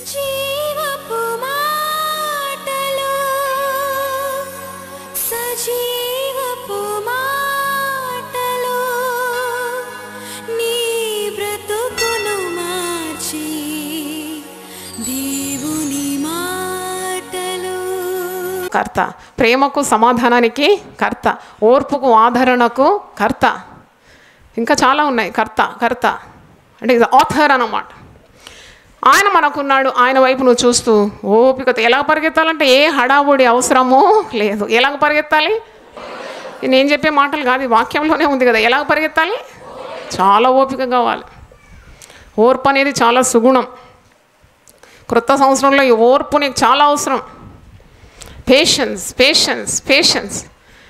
జీవపు మాటలు సజీవపు మాటలు నీ బ్రతుకును మార్చి దేవుని మాటలు కర్త ప్రేమకు సమాధానానికి కర్త ఓర్పుకు ఆదరణకు కర్త ఇంకా చాలా ఉన్నాయి కర్త కర్త అంటే ఇది ఆథర్ అన్నమాట ఆయన మనకున్నాడు ఆయన వైపు నువ్వు చూస్తూ ఓపికతో ఎలా పరిగెత్తాలంటే ఏ హడావుడి అవసరమో లేదు ఎలాగ పరిగెత్తాలి ఇది నేను చెప్పే మాటలు కాదు ఈ వాక్యంలోనే ఉంది కదా ఎలాగ పరిగెత్తాలి చాలా ఓపిక కావాలి ఓర్పు అనేది చాలా సుగుణం క్రొత్త సంవత్సరంలో ఈ ఓర్పు నీకు చాలా అవసరం పేషెన్స్ పేషెన్స్ పేషెన్స్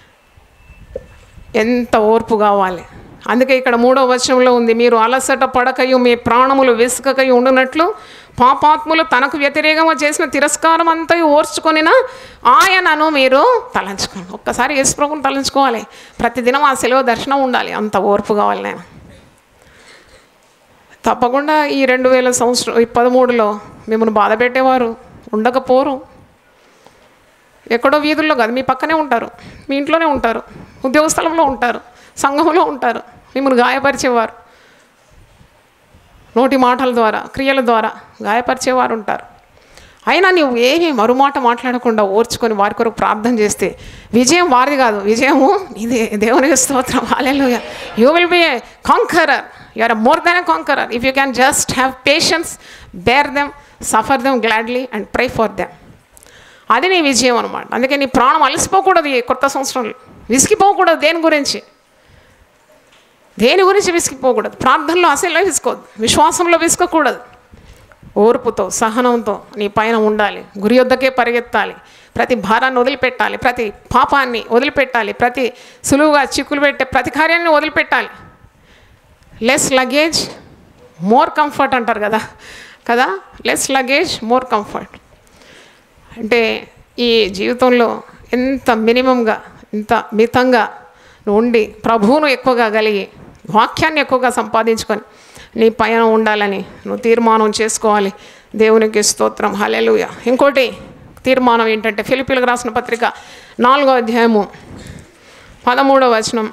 ఎంత ఓర్పు కావాలి అందుకే ఇక్కడ మూడో వచనంలో ఉంది మీరు అలసట పడకయు మీ ప్రాణములు వెసుకకయు ఉండునట్లు పాపాత్ములు తనకు వ్యతిరేకంగా చేసిన తిరస్కారం అంతా ఓర్చుకొనిన ఆయనను మీరు తలంచుకోండి ఒక్కసారి యేసుప్రభుని తలంచుకోవాలి ప్రతిదినం ఆ సెలవు దర్శనం ఉండాలి అంత ఓర్పు కావాలి నేను తప్పకుండా ఈ రెండు వేల సంవత్సరం ఈ పదమూడులో మిమ్మల్ని బాధ పెట్టేవారు ఉండకపోరు ఎక్కడో వీధుల్లో కాదు మీ పక్కనే ఉంటారు మీ ఇంట్లోనే ఉంటారు ఉద్యోగ స్థలంలో ఉంటారు సంఘంలో ఉంటారు మిమ్మల్ని గాయపరిచేవారు నోటి మాటల ద్వారా క్రియల ద్వారా గాయపరిచేవారు ఉంటారు అయినా నీవు ఏమీ మరుమాట మాట్లాడకుండా ఓర్చుకొని వారి కొరకు ప్రార్థన చేస్తే విజయం వారిది కాదు విజయము ఇది దేవుని స్తోత్రం hallelujah you will be a conqueror you are more than a conqueror if you can just have patience bear them suffer them gladly and pray for them అది నీ విజయం అనమాట అందుకే నీ ప్రాణం అలసిపోకూడదు ఈ కొత్త సంవత్సరంలో విసిగిపోకూడదు దేని గురించి దేని గురించి విసిగిపోకూడదు ప్రార్థనలో అసలు విసుకోవద్దు విశ్వాసంలో విసుకోకూడదు ఓర్పుతో సహనంతో నీ పైన ఉండాలి గురి వద్దకే పరిగెత్తాలి ప్రతి భారాన్ని వదిలిపెట్టాలి ప్రతి పాపాన్ని వదిలిపెట్టాలి ప్రతి సులువుగా చిక్కులు పెట్టే ప్రతి కార్యాన్ని వదిలిపెట్టాలి లెస్ లగేజ్ మోర్ కంఫర్ట్ అంటారు కదా కదా లెస్ లగేజ్ మోర్ కంఫర్ట్ అంటే ఈ జీవితంలో ఎంత మినిమంగా ఇంత మితంగా నువ్వు ఉండి ప్రభువును ఎక్కువగా కలిగి వాక్యాన్ని ఎక్కువగా సంపాదించుకొని నీ పైన ఉండాలని నువ్వు తీర్మానం చేసుకోవాలి దేవునికి స్తోత్రం హలెలుయ ఇంకోటి తీర్మానం ఏంటంటే ఫిలిపిలకు రాసిన పత్రిక నాలుగో అధ్యాయము పదమూడవ వచనం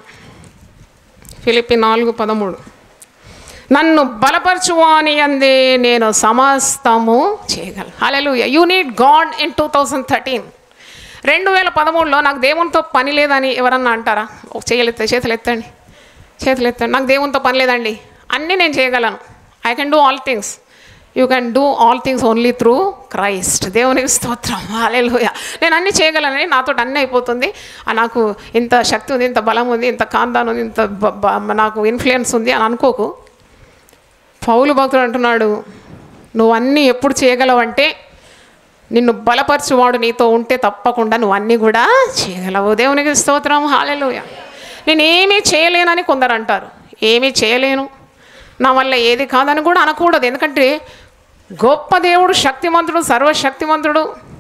ఫిలిపి నాలుగు పదమూడు నన్ను బలపరచువాని అందే నేను సమస్తము చేయగలను hallelujah you need God in two thousand thirteen రెండు వేల పదమూడులో నాకు దేవునితో పని లేదని ఎవరన్నా అంటారా ఓ చేతులు ఎత్త చేతులు ఎత్తండి చేతులు ఎత్తండి నాకు దేవునితో పని లేదండి అన్నీ నేను చేయగలను I can do all things you can do all things only through Christ దేవునికి స్తోత్రం హాలేలుయ నేను అన్నీ చేయగలనని నాతో అన్నీ అయిపోతుంది ఆ నాకు ఇంత శక్తి ఉంది ఇంత బలం ఉంది ఇంత కాందాన్ ఉంది ఇంత బ- బ- నాకు ఇన్ఫ్లుయెన్స్ ఉంది అని అనుకోకు పౌలు భక్తుడు అంటున్నాడు నువ్వు అన్నీ ఎప్పుడు చేయగలవంటే నిన్ను బలపరచువాడు నీతో ఉంటే తప్పకుండా నువ్వు అన్నీ కూడా చేయగలవు దేవునికి స్తోత్రం హాలెలుయ నేను ఏమీ చేయలేనని కొందరు అంటారు ఏమీ చేయలేను నా వల్ల ఏది కాదని కూడా అనకూడదు ఎందుకంటే గొప్ప దేవుడు శక్తిమంతుడు సర్వశక్తిమంతుడు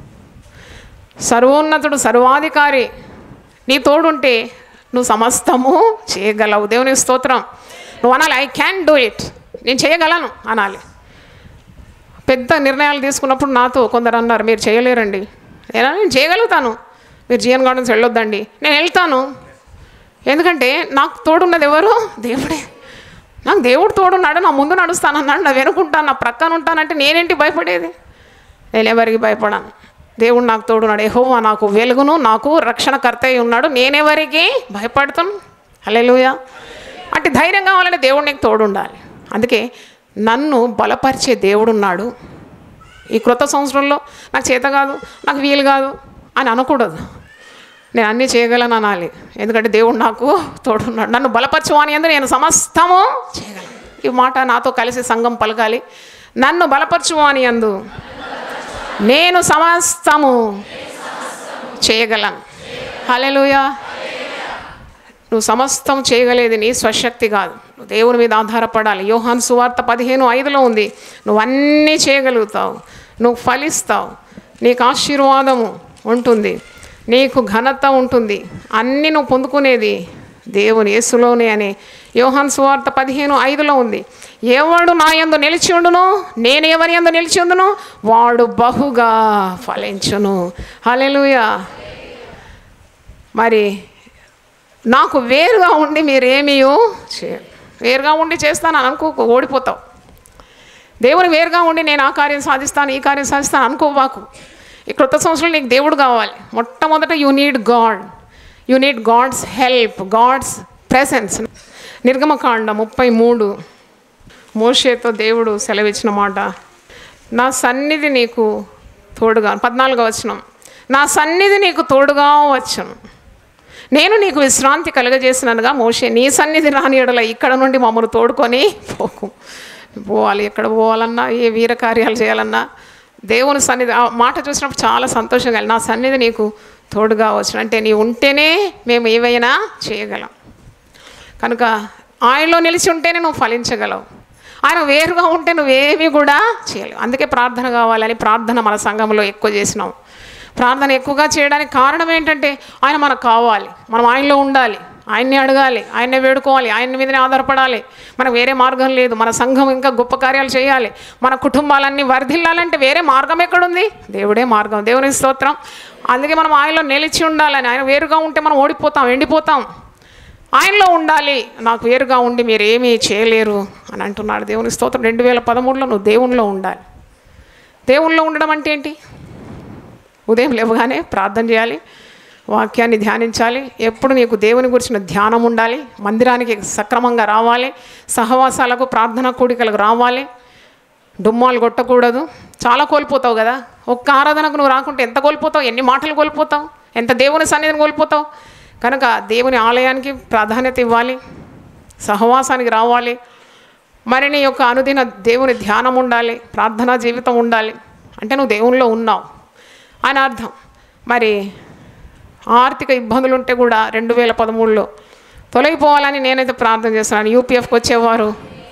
సర్వోన్నతుడు సర్వాధికారి నీ తోడుంటే నువ్వు సమస్తము చేయగలవు దేవునికి స్తోత్రం నువ్వు అనాలి ఐ క్యాన్ డూ ఇట్ నేను చేయగలను అనాలి పెద్ద నిర్ణయాలు తీసుకున్నప్పుడు నాతో కొందరు అన్నారు మీరు చేయలేరండి నేను నేను చేయగలుగుతాను మీరు జిఎన్ గార్డెన్స్ వెళ్ళొద్దండి నేను వెళ్తాను ఎందుకంటే నాకు తోడున్నది ఎవరు దేవుడే నాకు దేవుడు తోడున్నాడు నా ముందు నడుస్తానన్నాడు నా వెనుకుంటాను నా ప్రక్కన ఉంటానంటే నేనేంటి భయపడేది నేను ఎవరికి భయపడాను దేవుడు నాకు తోడున్నాడు ఎహోవా నాకు వెలుగును నాకు రక్షణకర్త అయి ఉన్నాడు నేనెవరికి భయపడతాను హల్లెలూయా అంటే ధైర్యం కావాలంటే దేవుడు నీకు తోడు ఉండాలి అందుకే నన్ను బలపరిచే దేవుడున్నాడు ఈ క్రొత్త సంవత్సరంలో నాకు చేత కాదు నాకు వీలు కాదు అని అనకూడదు నేను అన్నీ చేయగలను అనాలి ఎందుకంటే దేవుడు నాకు తోడున్నాడు నన్ను బలపరచువాని అందు నేను సమస్తము చేయగలను ఈ మాట నాతో కలిసి సంఘం పలకాలి నన్ను బలపరచువాని అందు నేను సమస్తము చేయగలను హల్లెలూయా నువ్వు సమస్తం చేయగలేది నీ స్వశక్తి కాదు నువ్వు దేవుని మీద ఆధారపడాలి యోహాన్ సువార్త పదిహేను ఐదులో ఉంది నువ్వు అన్నీ చేయగలుగుతావు నువ్వు ఫలిస్తావు నీకు ఆశీర్వాదము ఉంటుంది నీకు ఘనత ఉంటుంది అన్నీ నువ్వు పొందుకునేది దేవుని యేసులోనే అని యోహాన్ సువార్త పదిహేను ఐదులో ఉంది ఎవడు నా యందు నిలిచి ఉండును నేను ఎవరి యందు నిలిచి ఉండును వాడు బహుగా ఫలించును హల్లెలూయా మరి నాకు వేరుగా ఉండి మీరేమీయో చేయరు వేరుగా ఉండి చేస్తాను అని అనుకో ఓడిపోతావు దేవుని వేరుగా ఉండి నేను ఆ కార్యం సాధిస్తాను ఈ కార్యం సాధిస్తాను అనుకోవాకు ఈ క్రొత్త సంవత్సరం నీకు దేవుడు కావాలి మొట్టమొదట you need God you need God's help God's presence నిర్గమకాండ ముప్పై మూడు మోషేతో దేవుడు సెలవిచ్చిన మాట నా సన్నిధి నీకు తోడుగా పద్నాలుగో వచనం నా సన్నిధి నీకు తోడుగా వచ్చను నేను నీకు విశ్రాంతి కలుగజేసిననుగా మోషే నీ సన్నిధి రాని ఎడల ఇక్కడ నుండి మమ్మల్ని తోడుకొని పోకు పోవాలి ఎక్కడ పోవాలన్నా ఏ వీర కార్యాలు చేయాలన్నా దేవుని సన్నిధి ఆ మాట చూసినప్పుడు చాలా సంతోషంగా నా సన్నిధి నీకు తోడుగా వచ్చును అంటే నీ ఉంటేనే మేము ఏవైనా చేయగలం కనుక ఆయనలో నిలిచి ఉంటేనే నువ్వు ఫలించగలవు ఆయన వేరుగా ఉంటే నువ్వేమీ కూడా చేయలేవు అందుకే ప్రార్థన కావాలని ప్రార్థన మన సంఘంలో ఎక్కువ చేసినాం ప్రార్థన ఎక్కువగా చేయడానికి కారణం ఏంటంటే ఆయన మనకు కావాలి మనం ఆయనలో ఉండాలి ఆయన్ని అడగాలి ఆయన్నే వేడుకోవాలి ఆయన మీదనే ఆధారపడాలి మనకు వేరే మార్గం లేదు మన సంఘం ఇంకా గొప్ప కార్యాలు చేయాలి మన కుటుంబాలన్నీ వర్ధిల్లాలంటే వేరే మార్గం ఎక్కడుంది దేవుడే మార్గం దేవుని స్తోత్రం అందుకే మనం ఆయనలో నిలిచి ఉండాలని ఆయన వేరుగా ఉంటే మనం ఓడిపోతాం ఎండిపోతాం ఆయనలో ఉండాలి నాకు వేరుగా ఉండి మీరు ఏమీ చేయలేరు అని అంటున్నాడు దేవుని స్తోత్రం రెండు వేల పదమూడులో నువ్వు దేవునిలో ఉండాలి దేవునిలో ఉండడం అంటే ఏంటి ఉదయం లేవగానే ప్రార్థన చేయాలి వాక్యాన్ని ధ్యానించాలి ఎప్పుడు నీకు దేవుని గురించిన ధ్యానం ఉండాలి మందిరానికి సక్రమంగా రావాలి సహవాసాలకు ప్రార్థనా కూడికలకు రావాలి డుమ్మాలు కొట్టకూడదు చాలా కోల్పోతావు కదా ఒక్క ఆరాధనకు నువ్వు రాకుంటే ఎంత కోల్పోతావు ఎన్ని మాటలు కోల్పోతావు ఎంత దేవుని సన్నిధిని కోల్పోతావు కనుక దేవుని ఆలయానికి ప్రాధాన్యత ఇవ్వాలి సహవాసానికి రావాలి మరి నీ యొక్క అనుదిన దేవుని ధ్యానం ఉండాలి ప్రార్థనా జీవితం ఉండాలి అంటే నువ్వు దేవునిలో ఉన్నావు అని అర్థం మరి ఆర్థిక ఇబ్బందులు ఉంటే కూడా రెండు వేల పదమూడులో తొలగిపోవాలని నేనైతే ప్రార్థన చేస్తున్నాను యూపీఎఫ్కి వచ్చేవారు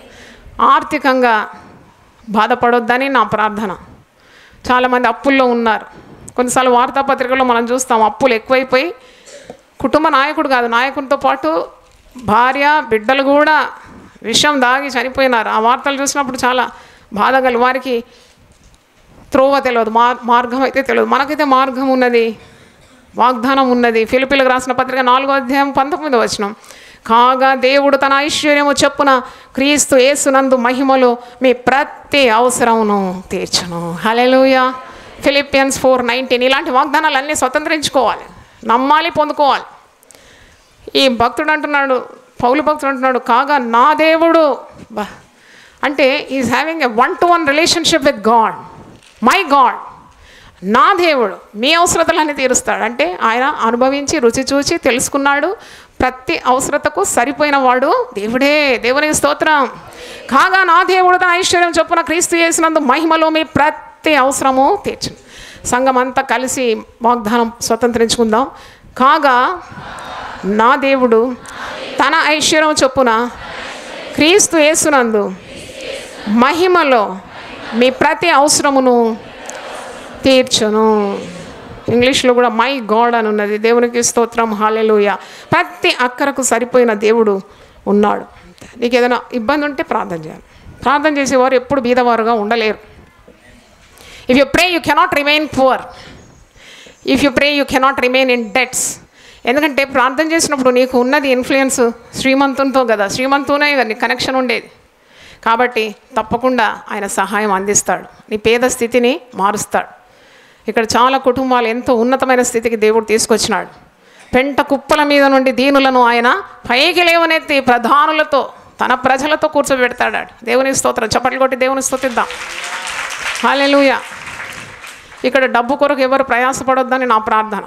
ఆర్థికంగా బాధపడొద్దని నా ప్రార్థన చాలామంది అప్పుల్లో ఉన్నారు కొన్నిసార్లు వార్తాపత్రికల్లో మనం చూస్తాం అప్పులు ఎక్కువైపోయి కుటుంబ నాయకుడు కాదు నాయకుడితో పాటు భార్య బిడ్డలు కూడా విషం దాగి చనిపోయినారు ఆ వార్తలు చూసినప్పుడు చాలా బాధగలు వారికి త్రోవ తెలియదు మార్ మార్గం అయితే తెలియదు మనకైతే మార్గం ఉన్నది వాగ్దానం ఉన్నది ఫిలిపిలకు రాసిన పత్రిక నాలుగో అధ్యాయం పంతొమ్మిదో వచనం కాగా దేవుడు తన ఐశ్వర్యము చెప్పున క్రీస్తు యేసునందు మహిమలో మీ ప్రతి అవసరమును తీర్చును హలెలుయ ఫిలిపియన్స్ ఫోర్ నైన్టీన్ ఇలాంటి వాగ్దానాలు అన్నీ స్వతంత్రించుకోవాలి నమ్మాలి పొందుకోవాలి ఈ భక్తుడు అంటున్నాడు పౌలు భక్తుడు అంటున్నాడు కాగా నా దేవుడు బా అంటే is having a one to one relationship with God my God నా దేవుడు మీ అవసరతలన్నీ తీరుస్తాడు అంటే ఆయన అనుభవించి రుచి చూచి తెలుసుకున్నాడు ప్రతి అవసరతకు సరిపోయిన వాడు దేవుడే దేవునికి స్తోత్రం కాగా నా దేవుడు తన ఐశ్వర్యం చొప్పున క్రీస్తు చేసినందు మహిమలో మీ ప్రతి అవసరము తీర్చు సంఘం అంతా కలిసి వాగ్దానం స్వతంత్రించుకుందాం కాగా నా దేవుడు తన ఐశ్వర్యం చొప్పున క్రీస్తు యేసునందు మహిమలో మీ ప్రతి అవసరమును తీర్చును ఇంగ్లీష్లో కూడా మై గాడ్ అని ఉన్నది దేవునికి స్తోత్రం హాలెలుయ ప్రతి అక్కరకు సరిపోయిన దేవుడు ఉన్నాడు నీకు ఏదైనా ఇబ్బంది ఉంటే ప్రార్థన చేయాలి ప్రార్థన చేసేవారు ఎప్పుడు బీదవారుగా ఉండలేరు if you pray you cannot remain poor if you pray you cannot remain in debts ఎందుకంటే ప్రార్థన చేసినప్పుడు నీకు ఉన్నది ఇన్ఫ్లుయెన్స్ శ్రీమంతునితో కదా శ్రీమంతునే నీ కనెక్షన్ ఉండేది కాబట్టి తప్పకుండా ఆయన సహాయం అందిస్తాడు నీ పేద స్థితిని మారుస్తాడు ఇక్కడ చాలా కుటుంబాలు ఎంతో ఉన్నతమైన స్థితికి దేవుడు తీసుకొచ్చినాడు పెంట కుప్పల మీద నుండి దీనులను ఆయన పైకి లేవనెత్తి ప్రధానులతో తన ప్రజలతో కూర్చోబెడతాడు దేవుని స్తోత్రం చప్పట్లు కొట్టి దేవుని స్తోతిద్దాం హాలెలూయా ఇక్కడ డబ్బు కొరకు ఎవరు ప్రయాసపడొద్దని నా ప్రార్థన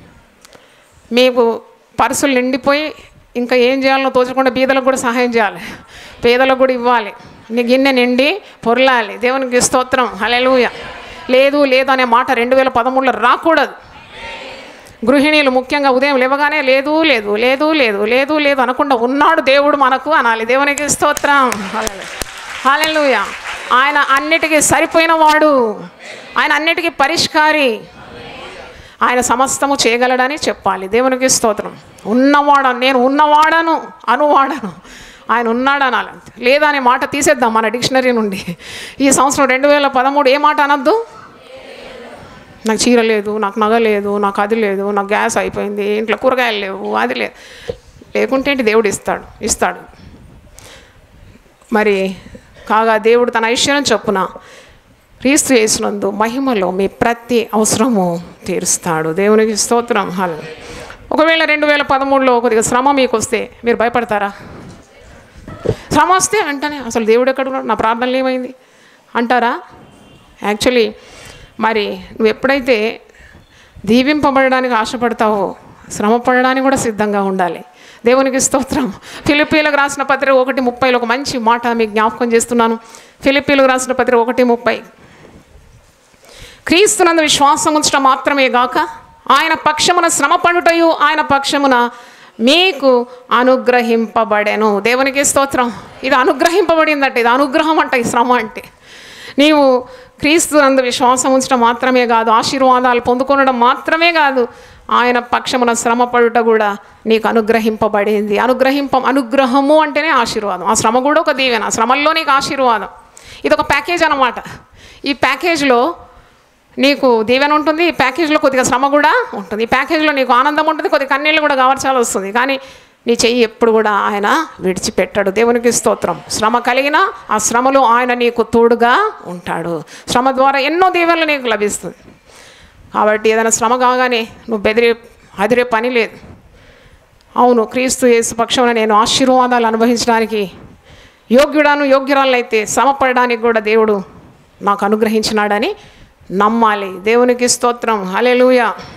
మీకు పర్సులు నిండిపోయి ఇంకా ఏం చేయాలో తోచకుండా బీదలకు కూడా సహాయం చేయాలి పేదలకు కూడా ఇవ్వాలి నీ గిన్నె నిండి పొరలాలి దేవునికి స్తోత్రం హలెలూయ లేదు లేదు అనే మాట రెండు వేల పదమూడులో రాకూడదు గృహిణీలు ముఖ్యంగా ఉదయం లేవగానే లేదు లేదు లేదు లేదు లేదు లేదు అనకుండా ఉన్నాడు దేవుడు మనకు అనాలి దేవునికి స్తోత్రం హాలెలూయ ఆయన అన్నిటికీ సరిపోయిన వాడు ఆయన అన్నిటికీ పరిష్కారి ఆయన సమస్తము చేయగలడని చెప్పాలి దేవునికి స్తోత్రం ఉన్నవాడను నేను ఉన్నవాడను అనువాడను ఆయన ఉన్నాడు అనాలి అంతే లేదా అనే మాట తీసేద్దాం మన డిక్షనరీ నుండి ఈ సంవత్సరం రెండు వేల పదమూడు ఏ మాట అనొద్దు నాకు చీర లేదు నాకు నగ లేదు నాకు అది లేదు నాకు గ్యాస్ అయిపోయింది ఇంట్లో కూరగాయలు లేవు అది లేదు లేకుంటే ఏంటి దేవుడు ఇస్తాడు ఇస్తాడు మరి కాగా దేవుడు తన ఐశ్వర్యం చొప్పున క్రీస్తు చేసినందు మహిమలో మీ ప్రతి అవసరము తీరుస్తాడు దేవునికి స్తోత్రం హలో ఒకవేళ రెండు వేల పదమూడులో కొద్దిగా శ్రమ మీకు వస్తే మీరు భయపడతారా శ్రమ వస్తే వెంటనే అసలు దేవుడు ఎక్కడ ఉన్నాడు నా ప్రార్థనలు ఏమైంది అంటారా యాక్చువల్లీ మరి నువ్వు ఎప్పుడైతే దీవింపబడడానికి ఆశపడతావో శ్రమ పడడానికి కూడా సిద్ధంగా ఉండాలి దేవునికి స్తోత్రం ఫిలిపీలకు రాసిన పత్రిక ఒకటి ముప్పైలో ఒక మంచి మాట మీకు జ్ఞాపకం చేస్తున్నాను ఫిలిపీలకు రాసిన పత్రిక ఒకటి ముప్పై క్రీస్తునందు విశ్వాసం ఉంచడం మాత్రమే గాక ఆయన పక్షమున శ్రమ పడుటయు ఆయన పక్షమున మీకు అనుగ్రహింపబడెను దేవునికి స్తోత్రం ఇది అనుగ్రహింపబడిందంటే ఇది అనుగ్రహం అంట ఈ శ్రమ అంటే నీవు క్రీస్తు నందు విశ్వాసం ఉంచడం మాత్రమే కాదు ఆశీర్వాదాలు పొందుకొనడం మాత్రమే కాదు ఆయన పక్షమున శ్రమ పడుట కూడా నీకు అనుగ్రహింపబడింది అనుగ్రహింప అనుగ్రహము అంటేనే ఆశీర్వాదం ఆ శ్రమ కూడా ఒక దీవెన ఆ శ్రమల్లో నీకు ఆశీర్వాదం ఇది ఒక ప్యాకేజ్ అనమాట ఈ ప్యాకేజ్లో నీకు దీవెన ఉంటుంది ఈ ప్యాకేజ్లో కొద్దిగా శ్రమ కూడా ఉంటుంది ఈ ప్యాకేజ్లో నీకు ఆనందం ఉంటుంది కొద్దిగా కన్నీళ్ళు కూడా కావాల్సి వస్తుంది కానీ నీ చెయ్యి ఎప్పుడు కూడా ఆయన విడిచిపెట్టాడు దేవునికి స్తోత్రం శ్రమ కలిగిన ఆ శ్రమలో ఆయన నీకు తోడుగా ఉంటాడు శ్రమ ద్వారా ఎన్నో దీవెనలు నీకు లభిస్తుంది కాబట్టి ఏదైనా శ్రమ కాగానే నువ్వు బెదిరే అదిరే పని లేదు అవును క్రీస్తు యేసు పక్షమున నేను ఆశీర్వాదాలు అనుభవించడానికి యోగ్యుడాను యోగ్యురాలైతే శ్రమ పడడానికి కూడా దేవుడు నాకు అనుగ్రహించినాడని నమ్మాలి దేవునికి స్తోత్రం హలెలూయ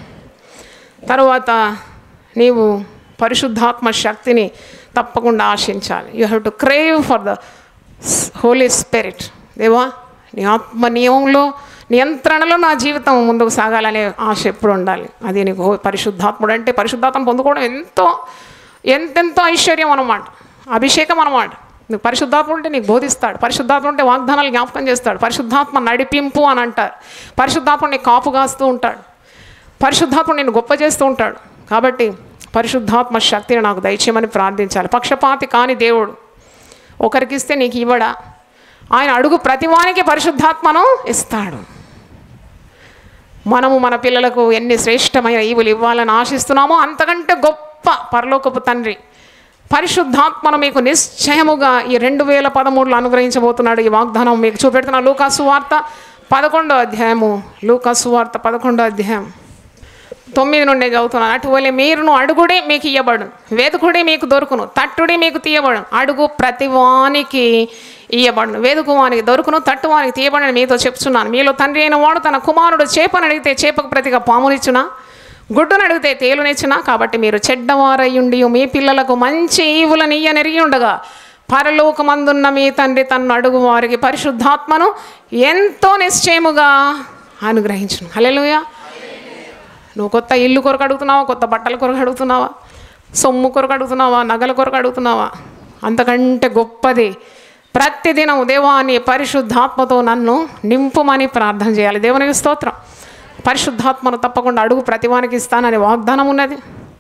తరువాత నీవు పరిశుద్ధాత్మ శక్తిని తప్పకుండా ఆశించాలి you have to crave for the Holy Spirit దేవా నీ ఆత్మ నియమంలో నియంత్రణలో నా జీవితం ముందుకు సాగాలనే ఆశ ఎప్పుడు ఉండాలి అది నీకు హో- పరిశుద్ధాత్ముడు అంటే పరిశుద్ధాత్మ పొందుకోవడం ఎంతో ఎంతెంతో ఐశ్వర్యం అన్నమాట అభిషేకం అన్నమాట నువ్వు పరిశుద్ధాత్మ ఉంటే నీకు బోధిస్తాడు పరిశుద్ధాత్మ ఉంటే వాగ్దానాలు జ్ఞాపకం చేస్తాడు పరిశుద్ధాత్మ నడిపింపు అని అంటారు పరిశుద్ధాత్మ నీకు కాపు కాస్తూ ఉంటాడు పరిశుద్ధాత్మ నేను గొప్ప చేస్తూ ఉంటాడు కాబట్టి పరిశుద్ధాత్మ శక్తిని నాకు దయచేయమని ప్రార్థించాలి పక్షపాతి కాని దేవుడు ఒకరికిస్తే నీకు ఇవ్వడా ఆయన అడుగు ప్రతివానికి పరిశుద్ధాత్మను ఇస్తాడు మనము మన పిల్లలకు ఎన్ని శ్రేష్టమైన ఈవులు ఇవ్వాలని ఆశిస్తున్నామో అంతకంటే గొప్ప పరలోకపు తండ్రి పరిశుద్ధాత్మను మీకు నిశ్చయముగా ఈ రెండు వేల పదమూడులో అనుగ్రహించబోతున్నాడు ఈ వాగ్దానం మీకు చూపెడుతున్న లూకాసు వార్త పదకొండో అధ్యాయము లూకాసు వార్త పదకొండో అధ్యాయం తొమ్మిది నుండి చదువుతున్నాను అటువలే మీరును అడుగుడే మీకు ఇయ్యబడును వెతుకుడే మీకు దొరుకును తట్టుడే మీకు తీయబడును అడుగు ప్రతివానికి ఇయ్యబడును వెదుకు వానికి దొరుకును తట్టు వానికి తీయబడని మీతో చెప్తున్నాను మీలో తండ్రి అయిన వాడు తన కుమారుడు చేపను అడిగితే చేపకు ప్రతిగా పామునిచ్చునా గుడ్డును అడిగితే తేలునిచ్చునా కాబట్టి మీరు చెడ్డవారయ్యుండి మీ పిల్లలకు మంచి ఈవులను ఇయ్యనెరిగి ఉండగా పరలోకమందున్న మీ తండ్రి తన్ను అడుగు వారికి పరిశుద్ధాత్మను ఎంతో నిశ్చయముగా అనుగ్రహించును హల్లెలూయా నువ్వు కొత్త ఇల్లు కొరకు అడుగుతున్నావా కొత్త బట్టల కొరకు అడుగుతున్నావా సొమ్ము కొరకు అడుగుతున్నావా నగల కొరకు అడుగుతున్నావా అంతకంటే గొప్పది ప్రతిదినం దేవాన్ని పరిశుద్ధాత్మతో నన్ను నింపుమని ప్రార్థన చేయాలి దేవునికి స్తోత్రం పరిశుద్ధాత్మను తప్పకుండా అడుగు ప్రతివానికి ఇస్తానని వాగ్దానం ఉన్నది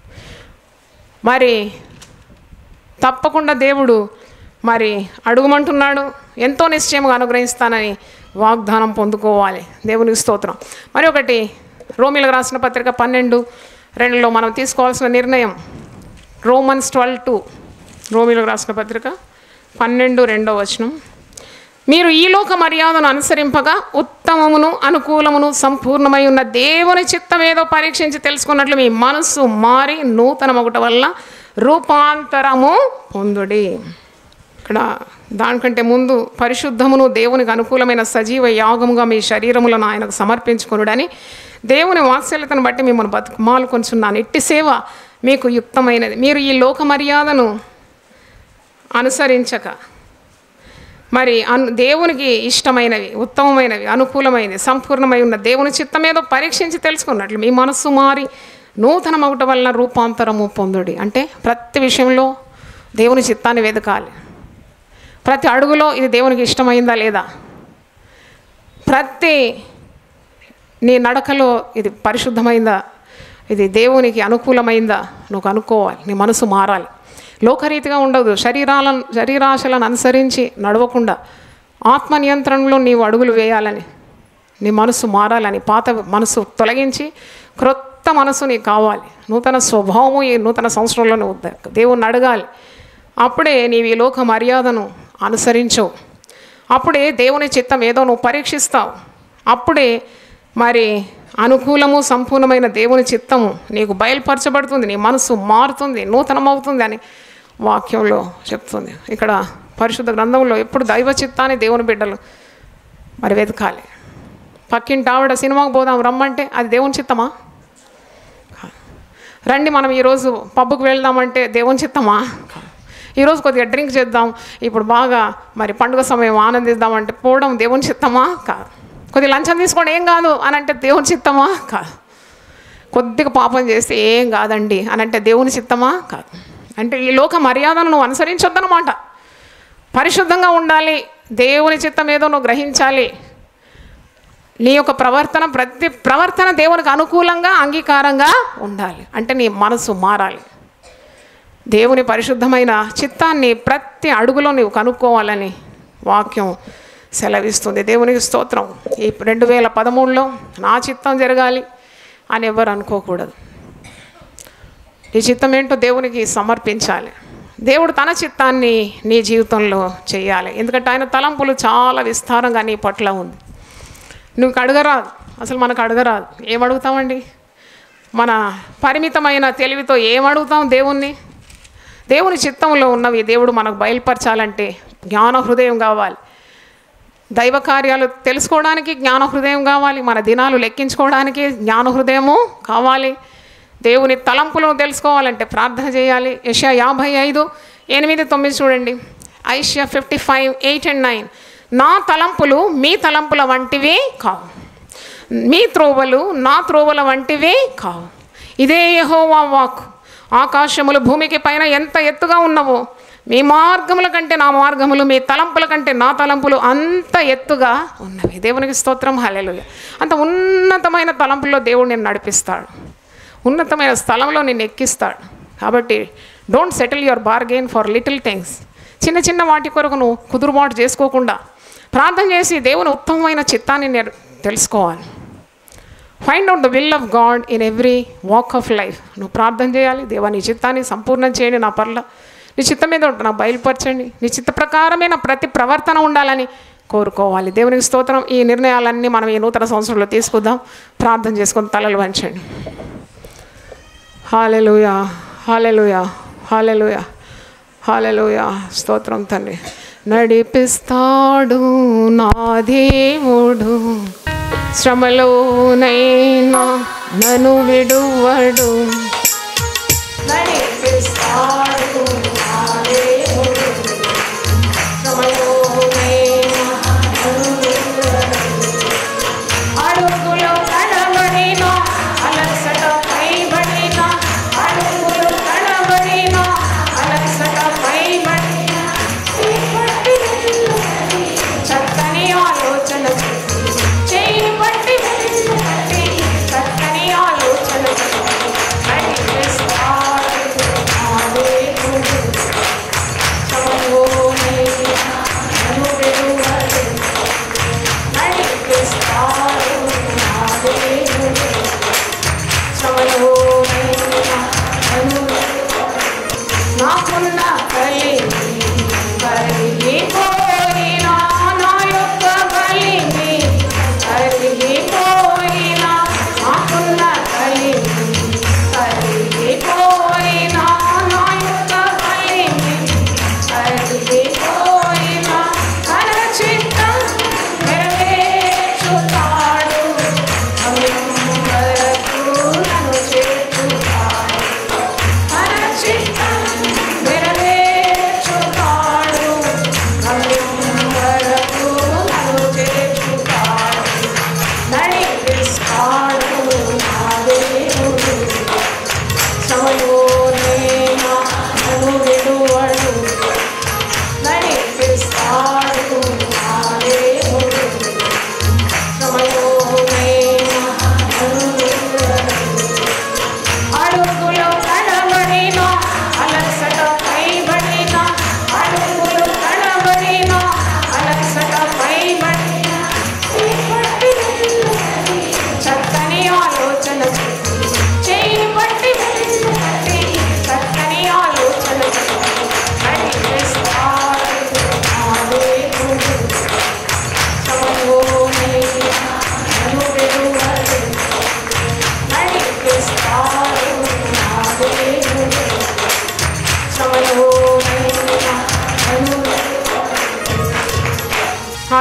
మరి తప్పకుండా దేవుడు మరి అడుగుమంటున్నాడు ఎంతో నిశ్చయంగా అనుగ్రహిస్తానని వాగ్దానం పొందుకోవాలి దేవునికి స్తోత్రం మరి ఒకటి రోమిలకు రాసిన పత్రిక పన్నెండు రెండులో మనం తీసుకోవాల్సిన నిర్ణయం రోమన్స్ ట్వెల్వ్ టూ రోమిలకు రాసిన పత్రిక పన్నెండు రెండో వచనం మీరు ఈ లోక మర్యాదను అనుసరింపగా ఉత్తమమును అనుకూలమును సంపూర్ణమై ఉన్న దేవుని చిత్తం ఏదో పరీక్షించి తెలుసుకున్నట్లు మీ మనస్సు మారి నూతనమగుట వల్ల రూపాంతరము పొందుడి ఇక్కడ దానికంటే ముందు పరిశుద్ధమును దేవునికి అనుకూలమైన సజీవ యాగముగా మీ శరీరములను ఆయనకు సమర్పించుకొనుడని దేవుని వాత్సల్యతను బట్టి మిమ్మల్ని బతుకుమాలు కొంచున్నాను ఇట్టి సేవ మీకు యుక్తమైనది మీరు ఈ లోక మర్యాదను అనుసరించక మరి అను దేవునికి ఇష్టమైనవి ఉత్తమమైనవి అనుకూలమైనవి సంపూర్ణమై ఉన్న దేవుని చిత్తం ఏదో పరీక్షించి తెలుసుకున్నట్లు మీ మనస్సు మారి నూతన మగుట వలన రూపాంతరము పొందుడి అంటే ప్రతి విషయంలో దేవుని చిత్తాన్ని వెతకాలి ప్రతి అడుగులో ఇది దేవునికి ఇష్టమైందా లేదా ప్రతి నీ నడకలో ఇది పరిశుద్ధమైందా ఇది దేవునికి అనుకూలమైందా నువ్వు అనుకోవాలి నీ మనసు మారాలి లోకరీతిగా ఉండదు శరీరాలను శరీరాశలను అనుసరించి నడవకుండా ఆత్మ నియంత్రణలో నీవు అడుగులు వేయాలని నీ మనసు మారాలని పాత మనసు తొలగించి క్రొత్త మనసు నీకు కావాలి నూతన స్వభావము ఈ నూతన సంవత్సరంలో నువ్వు ద- దేవుణ్ణి అడగాలి అప్పుడే నీవు ఈ లోక మర్యాదను అనుసరించవు అప్పుడే దేవుని చిత్తం ఏదో నువ్వు పరీక్షిస్తావు అప్పుడే మరి అనుకూలము సంపూర్ణమైన దేవుని చిత్తము నీకు బయలుపరచబడుతుంది నీ మనసు మారుతుంది నూతనమవుతుంది అని వాక్యంలో చెప్తుంది ఇక్కడ పరిశుద్ధ గ్రంథంలో ఎప్పుడు దైవ చిత్తాన్ని దేవుని బిడ్డలు మరి వెతకాలి పక్కింటి ఆవిడ సినిమాకి పోదాం రమ్మంటే అది దేవుని చిత్తమా రండి మనం ఈరోజు పబ్బుకు వెళ్దామంటే దేవుని చిత్తమా ఈరోజు కొద్దిగా డ్రింక్ చేద్దాం ఇప్పుడు బాగా మరి పండుగ సమయం ఆనందిద్దామంటే పోవడం దేవుని చిత్తమా కాదు కొద్దిగా లంచం తీసుకోండి ఏం కాదు అని అంటే దేవుని చిత్తమా కాదు కొద్దిగా పాపం చేస్తే ఏం కాదండి అని అంటే దేవుని చిత్తమా కాదు అంటే ఈ లోక మర్యాదను నువ్వు అనుసరించొద్దనమాట పరిశుద్ధంగా ఉండాలి దేవుని చిత్తం ఏదో నువ్వు గ్రహించాలి నీ యొక్క ప్రవర్తన ప్రతి ప్రవర్తన దేవునికి అనుకూలంగా అంగీకారంగా ఉండాలి అంటే నీ మనసు మారాలి దేవుని పరిశుద్ధమైన చిత్తాన్ని ప్రతి అడుగులో నీవు కనుక్కోవాలని వాక్యం సెలవిస్తుంది దేవునికి స్తోత్రం ఈ రెండు వేల పదమూడులో నా చిత్తం జరగాలి అని ఎవరు అనుకోకూడదు నీ చిత్తం ఏంటో దేవునికి సమర్పించాలి దేవుడు తన చిత్తాన్ని నీ జీవితంలో చేయాలి ఎందుకంటే ఆయన తలంపులు చాలా విస్తారంగా నీ పట్ల ఉంది నువ్వు అడగరాదు అసలు మనకు అడగరాదు ఏం అడుగుతామండి మన పరిమితమైన తెలివితో ఏం అడుగుతాం దేవుణ్ణి దేవుని చిత్తంలో ఉన్నవి దేవుడు మనకు బయలుపరచాలంటే జ్ఞాన హృదయం కావాలి దైవ కార్యాలు తెలుసుకోవడానికి జ్ఞాన హృదయం కావాలి మన దినాలు లెక్కించుకోవడానికి జ్ఞాన హృదయము కావాలి దేవుని తలంపులను తెలుసుకోవాలంటే ప్రార్థన చేయాలి యశా యాభై ఐదు ఎనిమిది తొమ్మిది చూడండి Isaiah fifty five eight and nine నా తలంపులు మీ తలంపుల వంటివి కావు మీ త్రోవలు నా త్రోవల వంటివి కావు ఇదే యెహోవా వాక్ ఆకాశములు భూమికి పైన ఎంత ఎత్తుగా ఉన్నవో మీ మార్గముల కంటే నా మార్గములు మీ తలంపుల కంటే నా తలంపులు అంత ఎత్తుగా ఉన్నవి దేవునికి స్తోత్రం హల్లెలూయా అంత ఉన్నతమైన తలంపుల్లో దేవుడు నేను నడిపిస్తాడు ఉన్నతమైన స్థలంలో నేను ఎక్కిస్తాడు కాబట్టి don't settle your bargain for little things చిన్న చిన్న వాటి కొరకు నువ్వు కుదురుబాటు చేసుకోకుండా ప్రార్థన చేసి దేవుని ఉత్తమమైన చిత్తాన్ని నేను తెలుసుకోవాలి find out the will of God in every walk of life నువ్వు ప్రార్థన చేయాలి దేవా నీ చిత్తాన్ని సంపూర్ణం చేయండి నా పర్ల నీ చిత్తం మీద ఉంటుంది నాకు బయలుపరచండి నీ చిత్త ప్రకారమే నా ప్రతి ప్రవర్తన ఉండాలని కోరుకోవాలి దేవునికి స్తోత్రం ఈ నిర్ణయాలన్నీ మనం ఈ నూతన సంవత్సరంలో తీసుకుందాం ప్రార్థన చేసుకొని తలలు వంచండి హాలెలుయా హాలెలుయా హాలెలుయా హాలెలుయా స్తోత్రం తండ్రి నడిపిస్తాడు నా దేవుడు శ్రమలోనైనా నన్ను విడువడు నడిపిస్తాడు నా దేవుడు శ్రమలోనైనా నన్ను విడువడు. అడుగులు తడబడిన అలసట పైబడిన అడుగులు తడబడిన అలసట పైబడిన చక్కని ఆలోచన చేయి పట్టి వెళ్ళి చక్కని ఆలోచన నడిపిస్తాడు నా దేవుడు.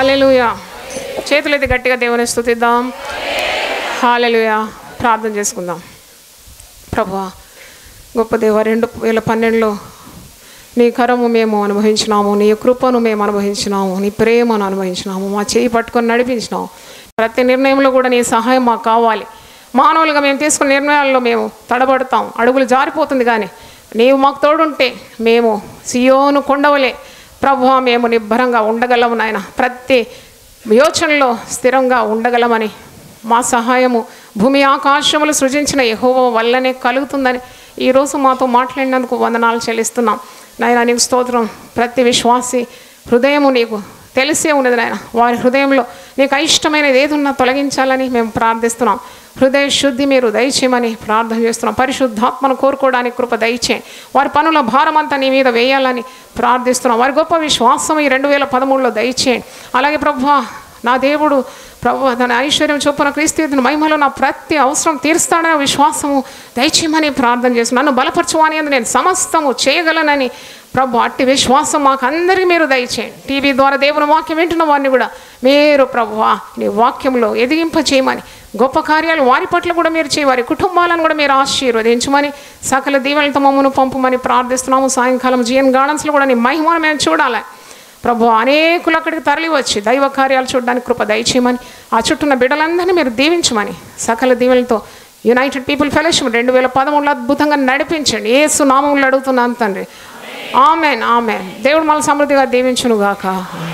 హాలెలుయా చేతులైతే గట్టిగా దేవుని స్థుతిద్దాం హాలెలుయా ప్రార్థన చేసుకుందాం ప్రభా గొప్ప దేవ రెండు వేల పన్నెండులో నీ కరము మేము అనుభవించినాము నీ కృపను మేము అనుభవించినాము నీ ప్రేమను అనుభవించినాము మా చేయి పట్టుకొని నడిపించినాము ప్రతి నిర్ణయంలో కూడా నీ సహాయం మాకు కావాలి మానవులుగా మేము తీసుకున్న నిర్ణయాల్లో మేము తడబడతాం అడుగులు జారిపోతుంది కానీ నీవు మాకు తోడుంటే మేము సియోను కొండవలే ప్రభు మేము నిబ్బరంగా ఉండగలము నాయన ప్రతి యోచనలో స్థిరంగా ఉండగలమని మా సహాయము భూమి ఆకాశములు సృజించిన యెహోవా వల్లనే కలుగుతుందని ఈరోజు మాతో మాట్లాడినందుకు వందనాలు చెల్లిస్తున్నాం నాయన నీకు స్తోత్రం ప్రతి విశ్వాసి హృదయము నీకు తెలిసే ఉన్నది నాయన వారి హృదయంలో నీకు అయిష్టమైనది ఏది ఉన్నా తొలగించాలని మేము ప్రార్థిస్తున్నాం హృదయ శుద్ధి మీరు దయచేయమని ప్రార్థన చేస్తున్నాం పరిశుద్ధాత్మను కోరుకోవడానికి కృప దయచేయండి వారి పనుల భారం అంతా నీ మీద వేయాలని ప్రార్థిస్తున్నాం వారి గొప్ప విశ్వాసం ఈ రెండు వేల పదమూడులో దయచేయండి అలాగే ప్రభు నా దేవుడు ప్రభు తన ఐశ్వర్యం చొప్పున క్రీస్తు మహిమలో నా ప్రతి అవసరం తీరుస్తాడనే విశ్వాసము దయచేయమని ప్రార్థన చేస్తున్నాను నన్ను బలపరచువాని అందు నేను సమస్తము చేయగలనని ప్రభు అట్టి విశ్వాసం మాకు అందరికీ మీరు దయచేయండి టీవీ ద్వారా దేవుని వాక్యం వింటున్న వారిని కూడా మీరు ప్రభు నీ వాక్యంలో ఎదిగింప చేయమని గొప్ప కార్యాలు వారి పట్ల కూడా మీరు చేయ వారి కుటుంబాలను కూడా మీరు ఆశీర్వదించమని సకల దీవెనలతో మమ్మను పంపమని ప్రార్థిస్తున్నాము సాయంకాలం జిఎన్ గార్డెన్స్లో కూడా నీ మహిమను మేము చూడాలి ప్రభు అనేకులు అక్కడికి తరలి వచ్చి దైవ కార్యాలు చూడడానికి కృప దయచేయమని ఆ చుట్టూన్న బిడ్డలందరినీ మీరు దీవించమని సకల దీవెనలతో యునైటెడ్ పీపుల్ ఫెలోషిప్ రెండు వేల పదమూడులో అద్భుతంగా నడిపించండి ఏసు నామంలో అడుగుతున్నాను తండ్రి ఆమెన్ ఆమెన్ దేవుడు మళ్ళీ సమృద్ధిగా దీవించును గాక